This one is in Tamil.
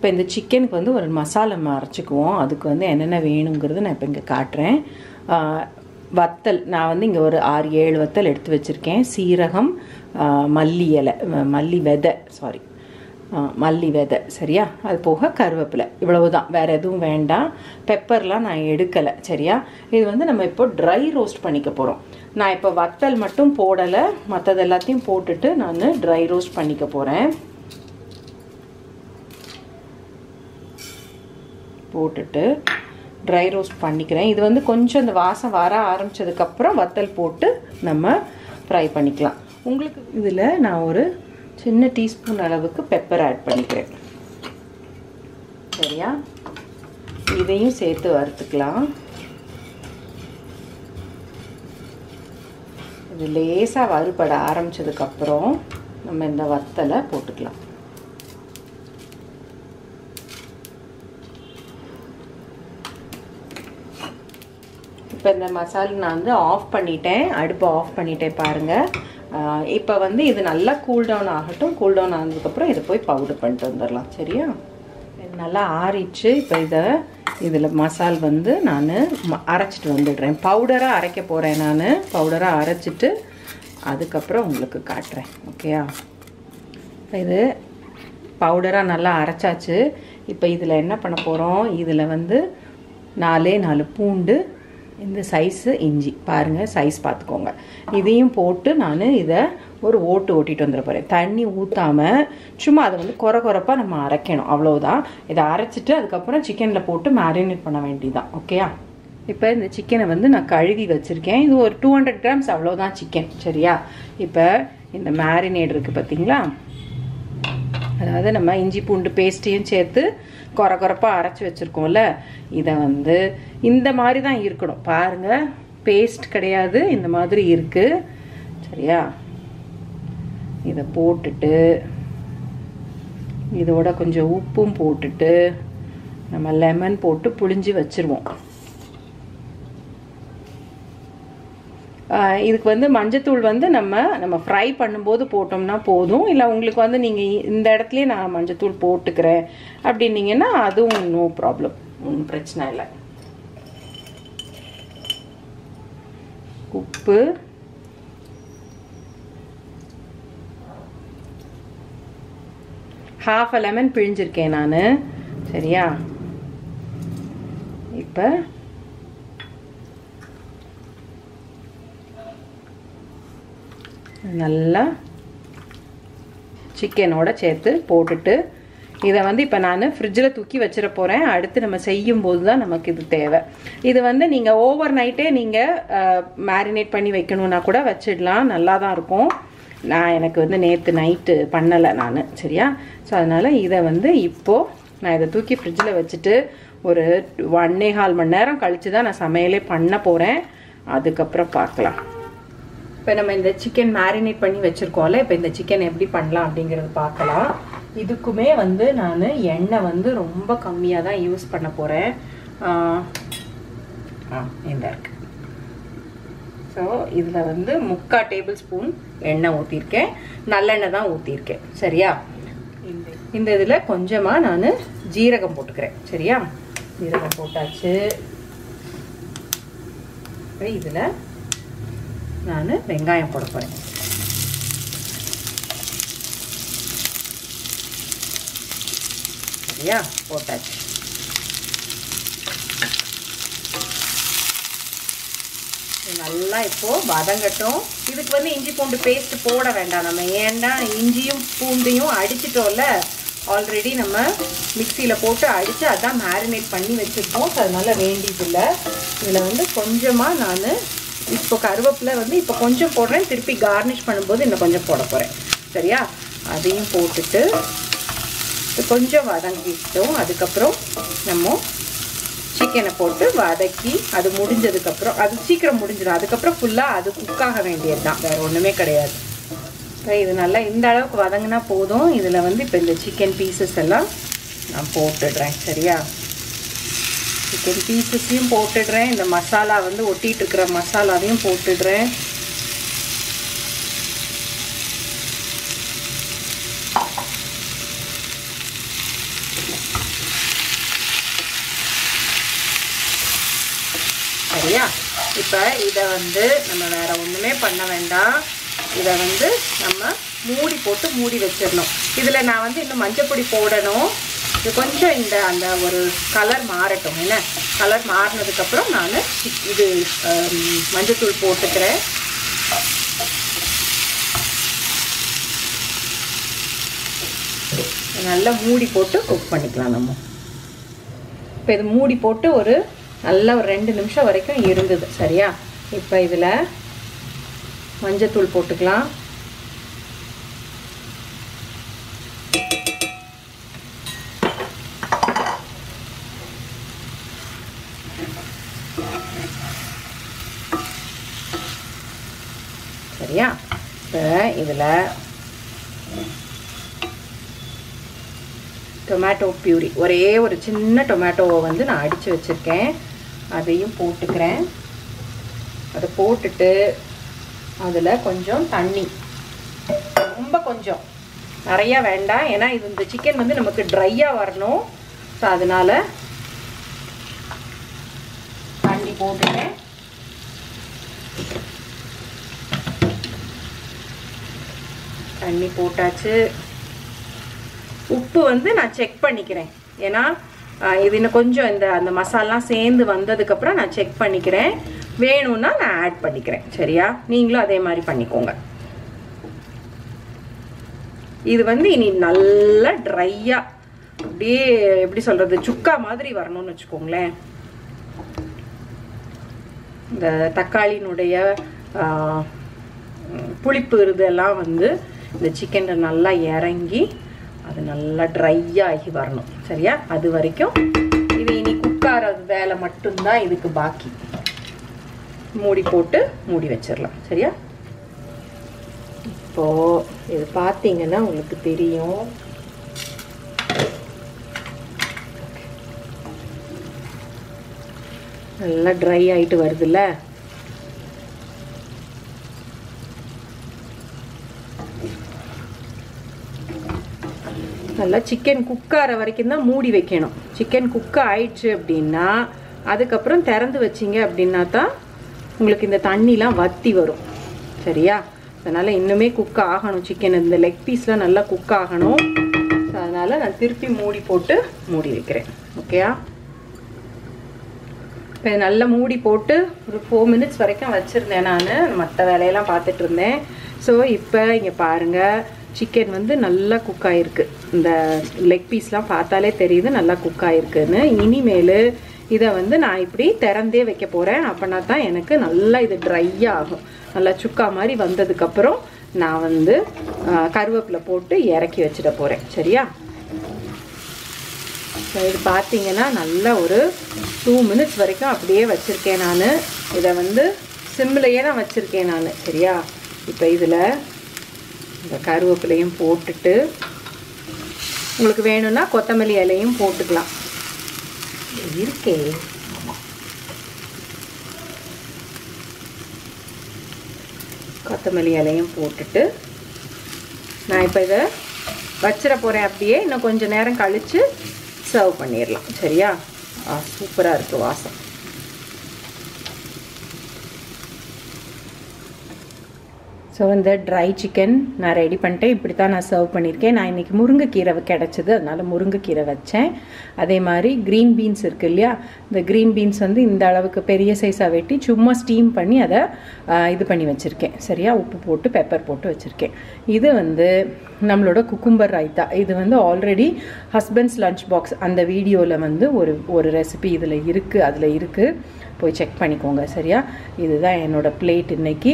இப்போ இந்த சிக்கனுக்கு வந்து ஒரு மசாலா நம்ம அரைச்சிக்குவோம் அதுக்கு வந்து என்னென்ன வேணுங்கிறது நான் இப்போ இங்கே காட்டுறேன் ஆ, வத்தல் நான் வந்து இங்கே ஒரு ஆறு ஏழு வத்தல் எடுத்து வச்சுருக்கேன் சீரகம் ஆ, மல்லி இலை ம- மல்லி விதை சாரி மல்லி விதை சரியா அது போக கருவேப்பிலை இவ்வளவு தான் வேறு எதுவும் வேண்டாம் பெப்பர்லாம் நான் எடுக்கலை சரியா இது வந்து நம்ம இப்போ ட்ரை ரோஸ்ட் பண்ணிக்க போகிறோம் நான் இப்போ வத்தல் மட்டும் போடலை மற்றது எல்லாத்தையும் போட்டுட்டு நான் ட்ரை ரோஸ்ட் பண்ணிக்க போகிறேன் போட்டுட்டு ட்ரை ரோஸ்ட் பண்ணிக்கிறேன் இது வந்து கொஞ்சம் இந்த வாசம் வர ஆரம்பிச்சதுக்கப்புறம் வத்தல் போட்டு நம்ம ஃப்ரை பண்ணிக்கலாம் உங்களுக்கு இதில் நான் ஒரு சின்ன டீஸ்பூன் அளவுக்கு பெப்பர் ஆட் பண்ணிக்கிறேன் சரியா இதையும் சேர்த்து வறுத்துக்கலாம் இது லேசாக வறுபட ஆரம்பிச்சதுக்கப்புறம் நம்ம இந்த வத்தலை போட்டுக்கலாம் இப்போ இந்த மசாலா நான் வந்து ஆஃப் பண்ணிட்டேன் அடுப்பை ஆஃப் பண்ணிட்டேன் பாருங்கள் இப்போ வந்து இது நல்லா கூல் டவுன் ஆகட்டும் கூல் டவுன் ஆனதுக்கப்புறம் இதை போய் பவுடர் பண்ணிட்டு வந்துடலாம் சரியா இது நல்லா ஆறிடுச்சு இப்போ இதை இதில் மசால் வந்து நான் அரைச்சிட்டு வந்துடுறேன் பவுடராக அரைக்க போகிறேன் நான் பவுடராக அரைச்சிட்டு அதுக்கப்புறம் உங்களுக்கு காட்டுறேன் ஓகேயா இது பவுடராக நல்லா அரைச்சாச்சு இப்போ இதில் என்ன பண்ண போகிறோம் இதில் வந்து நாலே நாலு பூண்டு இந்த சைஸு இஞ்சி பாருங்கள் சைஸ் பார்த்துக்கோங்க இதையும் போட்டு நான் இதை ஒரு ஓட்டு ஓட்டிட்டு வந்துட போகிறேன் தண்ணி ஊற்றாமல் சும்மா அதை வந்து குறை குறைப்பாக நம்ம அரைக்கணும் அவ்வளவுதான் இதை அரைச்சிட்டு அதுக்கப்புறம் சிக்கனில் போட்டு மேரினேட் பண்ண வேண்டியதான் ஓகேயா இப்போ இந்த சிக்கனை வந்து நான் கழுவி வச்சுருக்கேன் இது ஒரு டூ ஹண்ட்ரட் கிராம்ஸ் அவ்வளோதான் சிக்கன் சரியா இப்போ இந்த மேரினேட் இருக்குது பார்த்தீங்களா அதாவது நம்ம இஞ்சி பூண்டு பேஸ்ட்டையும் சேர்த்து குறை குறைப்பாக அரைச்சி வச்சுருக்கோம்ல இதை வந்து இந்த மாதிரி தான் இருக்கணும் பாருங்கள் பேஸ்ட் கிடையாது இந்த மாதிரி இருக்குது சரியா இதை போட்டுட்டு இதோட கொஞ்சம் உப்பும் போட்டுட்டு நம்ம லெமன் போட்டு புளிஞ்சு வச்சுருவோம் ஆஹ் இதுக்கு வந்து மஞ்சத்தூள் வந்து நம்ம நம்ம ஃப்ரை பண்ணும்போது போட்டோம்னா போதும் இல்லை உங்களுக்கு வந்து நீங்கள் இந்த இடத்துலயே நான் மஞ்சத்தூள் போட்டுக்கிறேன் அப்படின்னீங்கன்னா அதுவும் நோ ப்ராப்ளம் ஒன்றும் பிரச்சனை இல்லை உப்பு ஹாஃப் அ லெமன் பிழிஞ்சிருக்கேன் நான் சரியா இப்போ நல்லா சிக்கனோட சேர்த்து போட்டுட்டு இதை வந்து இப்போ நான் ஃப்ரிட்ஜில் தூக்கி வச்சிட போகிறேன் அடுத்து நம்ம செய்யும் போது தான் நமக்கு இது தேவை இது வந்து நீங்கள் ஓவர் நைட்டே நீங்கள் மேரினேட் பண்ணி வைக்கணுன்னா கூட வச்சிடலாம் நல்லா தான் இருக்கும் நான் எனக்கு வந்து நேற்று நைட்டு பண்ணலை நான் சரியா ஸோ அதனால் இதை வந்து இப்போது நான் இதை தூக்கி ஃப்ரிட்ஜில் வச்சுட்டு ஒரு ஒன்னே கால் மணி நேரம் கழித்து தான் நான் சமையலே பண்ண போகிறேன் அதுக்கப்புறம் பார்க்கலாம் இப்போ நம்ம இந்த சிக்கன் மேரினேட் பண்ணி வச்சுருக்கோம்ல இப்போ இந்த சிக்கன் எப்படி பண்ணலாம் அப்படிங்கிறது பார்க்கலாம் இதுக்குமே வந்து நான் எண்ணெய் வந்து ரொம்ப கம்மியாக தான் யூஸ் பண்ண போகிறேன் ஆ இந்த இருக்கு ஸோ இதில் வந்து முக்கால் டேபிள் ஸ்பூன் எண்ணெய் ஊற்றிருக்கேன் நல்லெண்ணெய் தான் ஊற்றிருக்கேன் சரியா இந்த இந்த இதில் கொஞ்சமாக நான் ஜீரகம் போட்டுக்கிறேன் சரியா ஜீரகம் போட்டாச்சு இதில் நான் வெங்காயம் போட போகிறேன் சரியா போட்டாச்சு நல்லா இப்போ வதங்கட்டும் இதுக்கு வந்து இஞ்சி பூண்டு பேஸ்ட் போட வேண்டாம் நம்ம ஏன்னா இஞ்சியும் பூண்டையும் அடிச்சிட்டோம்ல ஆல்ரெடி நம்ம மிக்சியில் போட்டு அடித்து அதான் மேரினேட் பண்ணி வச்சுருக்கோம் ஸோ அதனால வேண்டியதில்லை இதில் வந்து கொஞ்சமாக நான் இப்போ கருவேப்பிலை வந்து இப்போ கொஞ்சம் போடுறேன் திருப்பி கார்னிஷ் பண்ணும்போது இன்னும் கொஞ்சம் போட போகிறேன் சரியா அதையும் போட்டுட்டு கொஞ்சம் வதங்கிட்டோம் அதுக்கப்புறம் நம்ம சிக்கனை போட்டு வதக்கி அது முடிஞ்சதுக்கப்புறம் அது சீக்கிரம் முடிஞ்சிடும் அதுக்கப்புறம் ஃபுல்லாக அது குக்காக வேண்டியது தான் வேறு ஒன்றுமே கிடையாது இது நல்லா இந்த அளவுக்கு வதங்கினா போதும் இதில் வந்து இப்போ இந்த சிக்கன் பீசஸ் எல்லாம் நான் போட்டுடுறேன் சரியா சிக்கன் பீசஸையும் போட்டுடுறேன் இந்த மசாலா வந்து ஒட்டிகிட்டு இருக்கிற மசாலாவையும் போட்டுடுறேன் சரியா இப்போ இதை வந்து நம்ம வேற ஒன்றுமே பண்ண வேண்டாம் இதை வந்து நம்ம மூடி போட்டு மூடி வச்சிடணும் இதில் நான் வந்து இன்னும் மஞ்சப்பொடி போடணும் இது கொஞ்சம் இந்த அந்த ஒரு கலர் மாறட்டும் என்ன கலர் மாறினதுக்கப்புறம் நான் இது ஹம், மஞ்சத்தூள் போட்டுக்கிறேன் நல்லா மூடி போட்டு குக் பண்ணிக்கலாம் நம்ம இப்போ இது மூடி போட்டு ஒரு நல்ல ஒரு ரெண்டு நிமிஷம் வரைக்கும் இருந்தது சரியா இப்போ இதில் மஞ்சத்தூள் போட்டுக்கலாம் சரியா இப்போ இதில் டொமேட்டோ பியூரி ஒரே ஒரு சின்ன டொமேட்டோவை வந்து நான் அடித்து வச்சுருக்கேன் அதையும் போட்டுக்கிறேன் அதை போட்டுட்டு அதில் கொஞ்சம் தண்ணி ரொம்ப கொஞ்சம் நிறையா வேண்டாம் ஏன்னா இது இந்த சிக்கன் வந்து நமக்கு ட்ரையாக வரணும் ஸோ அதனால் தண்ணி போட்டுட்டேன் தண்ணி போட்டாச்சு உப்பு வந்து நான் செக் பண்ணிக்கிறேன் ஏன்னா ஆஹ், இது இன்னும் கொஞ்சம் இந்த அந்த மசாலாம் சேர்ந்து வந்ததுக்கப்புறம் நான் செக் பண்ணிக்கிறேன் வேணும்னா நான் ஆட் பண்ணிக்கிறேன் சரியா நீங்களும் அதே மாதிரி பண்ணிக்கோங்க இது வந்து இனி நல்லா ட்ரையாக அப்படியே எப்படி சொல்கிறது சுக்கா மாதிரி வரணும்னு வச்சுக்கோங்களேன் இந்த தக்காளியினுடைய ஆஹ், உம், புளிப்பு இதெல்லாம் வந்து இந்த சிக்கனில் நல்லா இறங்கி அது நல்லா ட்ரை ஆகி வரணும் சரியா அது வரைக்கும் இது இனி குக்கார வேலை மட்டும்தான் இதுக்கு பாக்கி மூடி போட்டு மூடி வச்சிடலாம் சரியா இப்போ இது பார்த்தீங்கன்னா உங்களுக்கு தெரியும் நல்லா ட்ரை ஆயிட்டு வருதுல்ல நல்லா சிக்கன் குக்கார வரைக்கும் தான் மூடி வைக்கணும் சிக்கன் குக் ஆயிடுச்சு அப்படின்னா அதுக்கப்புறம் திறந்து வச்சிங்க அப்படின்னா தான் உங்களுக்கு இந்த தண்ணிலாம் வத்தி வரும் சரியா அதனால் இன்னுமே குக் ஆகணும் சிக்கன் இந்த லெக் பீஸ்லாம் நல்லா குக் ஆகணும் ஸோ அதனால் நான் திருப்பி மூடி போட்டு மூடி வைக்கிறேன் ஓகேயா இப்போ இது நல்லா மூடி போட்டு ஒரு ஃபோர் மினிட்ஸ் வரைக்கும் வச்சுருந்தேன் நான் மற்ற வேலையெல்லாம் பார்த்துட்டு இருந்தேன் ஸோ இப்போ இங்கே பாருங்கள் சிக்கன் வந்து நல்லா குக் ஆகிருக்கு இந்த லெக் பீஸ்லாம் பார்த்தாலே தெரியுது நல்லா குக் ஆகிருக்குன்னு இனிமேல் இதை வந்து நான் இப்படி திறந்தே வைக்க போகிறேன் அப்படின்னா தான் எனக்கு நல்லா இது ட்ரை ஆகும் நல்லா சுக்கா மாதிரி வந்ததுக்கப்புறம் நான் வந்து ஆஹ், கருவேப்பிலை போட்டு இறக்கி வச்சிட போகிறேன் சரியா ஸோ இது பார்த்தீங்கன்னா நல்ல ஒரு டூ மினிட்ஸ் வரைக்கும் அப்படியே வச்சுருக்கேன் நான் இதை வந்து சிம்மிலையே தான் வச்சுருக்கேன் நான் சரியா இப்போ இதில் இந்த கருவேப்பிலையும் போட்டுட்டு உங்களுக்கு வேணும்னா கொத்தமல்லி இலையும் போட்டுக்கலாம் இருக்கே ஆமாம் கொத்தமல்லி இலையும் போட்டுட்டு நான் இப்போ இதை வச்சிட போகிறேன் அப்படியே இன்னும் கொஞ்சம் நேரம் கழித்து சர்வ் பண்ணிடலாம் சரியா சூப்பராக இருக்குது வாசம் ஸோ இந்த ட்ரை சிக்கன் நான் ரெடி பண்ணிட்டேன் இப்படி தான் நான் சர்வ் பண்ணியிருக்கேன் நான் இன்றைக்கி முருங்கைக்கீரை கிடச்சிது அதனால் முருங்கைக்கீரை வச்சேன் அதே மாதிரி க்ரீன் பீன்ஸ் இருக்குது இல்லையா இந்த க்ரீன் பீன்ஸ் வந்து இந்த அளவுக்கு பெரிய சைஸாக வெட்டி சும்மா ஸ்டீம் பண்ணி அதை ஆ, இது பண்ணி வச்சுருக்கேன் சரியா உப்பு போட்டு பெப்பர் போட்டு வச்சுருக்கேன் இது வந்து நம்மளோட குக்கும்பர் ரைத்தா இது வந்து ஆல்ரெடி ஹஸ்பண்ட்ஸ் லஞ்ச் பாக்ஸ் அந்த வீடியோவில் வந்து ஒரு ஒரு ரெசிபி இதில் இருக்குது அதில் இருக்குது போய் செக் பண்ணிக்கோங்க சரியா இதுதான் என்னோட பிளேட் இன்னைக்கு